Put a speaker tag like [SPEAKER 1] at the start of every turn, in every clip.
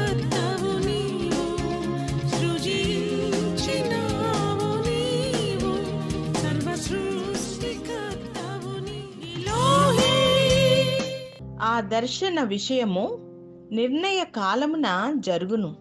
[SPEAKER 1] సృష్టికర్తవు నీవు సృజించినావు నీవు సర్వ సృష్టికర్తవు నీలోహే
[SPEAKER 2] ఆ దర్శన విషయము నిర్ణయ కాలమున జరుగును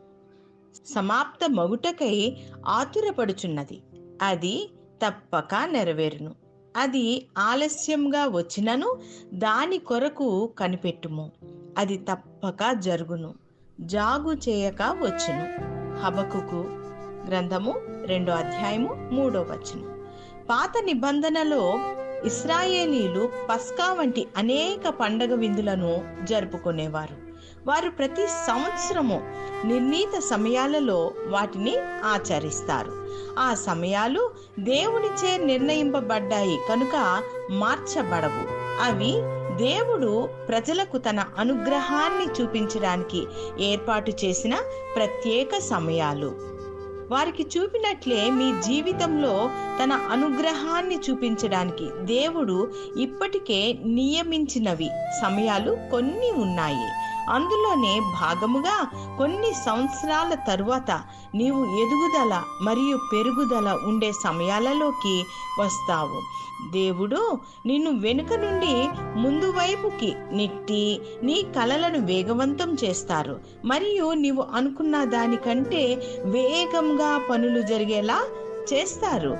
[SPEAKER 2] సమాప్త మగుటకై ఆతురపడుచున్నది అది తప్పక నెరవేరును అది ఆలస్యంగా వచ్చినను దాని కొరకు కనిపెట్టుము అది తప్పక జరుగును జాగు చేయక వచ్చును హబకుకు గ్రంథము రెండో అధ్యాయము మూడో వచనం పాత నిబంధనలో ఇస్రాయేలీలు పస్కా వంటి అనేక పండగ విందులను జరుపుకునేవారు వారు ప్రతి సంవత్సరము నిర్ణీత సమయాలలో వాటిని ఆచరిస్తారు ఆ సమయాలు దేవునిచే నిర్ణయింపబడ్డాయి కనుక మార్చబడవు అవి దేవుడు ప్రజలకు తన అనుగ్రహాన్ని చూపించడానికి ఏర్పాటు చేసిన ప్రత్యేక సమయాలు వారికి చూపినట్లే మీ జీవితంలో తన అనుగ్రహాన్ని చూపించడానికి దేవుడు ఇప్పటికే నియమించినవి సమయాలు కొన్ని ఉన్నాయి అందులోనే భాగముగా కొన్ని సంవత్సరాల తరువాత నీవు ఎదుగుదల మరియు పెరుగుదల ఉండే సమయాలలోకి వస్తావు దేవుడు నిన్ను వెనుక నుండి ముందు వైపుకి నెట్టి నీ కలలను వేగవంతం చేస్తారు మరియు నీవు అనుకున్న దానికంటే వేగంగా పనులు జరిగేలా చేస్తారు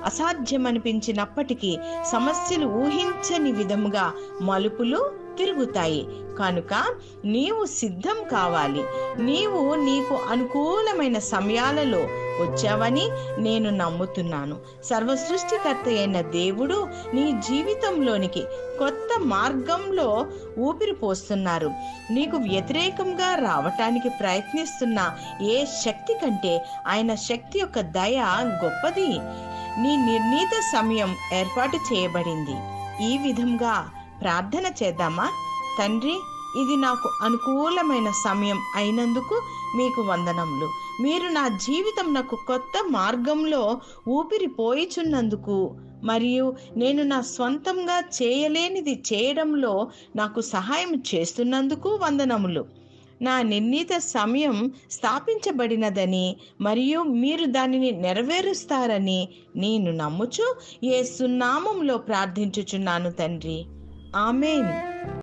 [SPEAKER 2] అసాధ్యమనిపించినప్పటికీ సమస్యలు ఊహించని విధముగా మలుపులు తిరుగుతాయి కనుక నీవు సిద్ధం కావాలి నీవు నీకు అనుకూలమైన సమయాలలో వచ్చావని నేను నమ్ముతున్నాను సర్వ సృష్టికర్త అయిన దేవుడు నీ జీవితంలోనికి కొత్త మార్గంలో ఊపిరి పోస్తున్నారు నీకు వ్యతిరేకంగా రావటానికి ప్రయత్నిస్తున్న ఏ శక్తి కంటే ఆయన శక్తి యొక్క దయ గొప్పది నీ నిర్ణీత సమయం ఏర్పాటు చేయబడింది ఈ విధంగా ప్రార్థన చేద్దామా తండ్రి ఇది నాకు అనుకూలమైన సమయం అయినందుకు మీకు వందనములు మీరు నా జీవితం నాకు కొత్త మార్గంలో ఊపిరి పోయిచున్నందుకు మరియు నేను నా స్వంతంగా చేయలేనిది చేయడంలో నాకు సహాయం చేస్తున్నందుకు వందనములు నా నిర్ణీత సమయం స్థాపించబడినదని మరియు మీరు దానిని నెరవేరుస్తారని నేను నమ్ముచు ఏ సున్నామంలో ప్రార్థించుచున్నాను తండ్రి ఆమెన్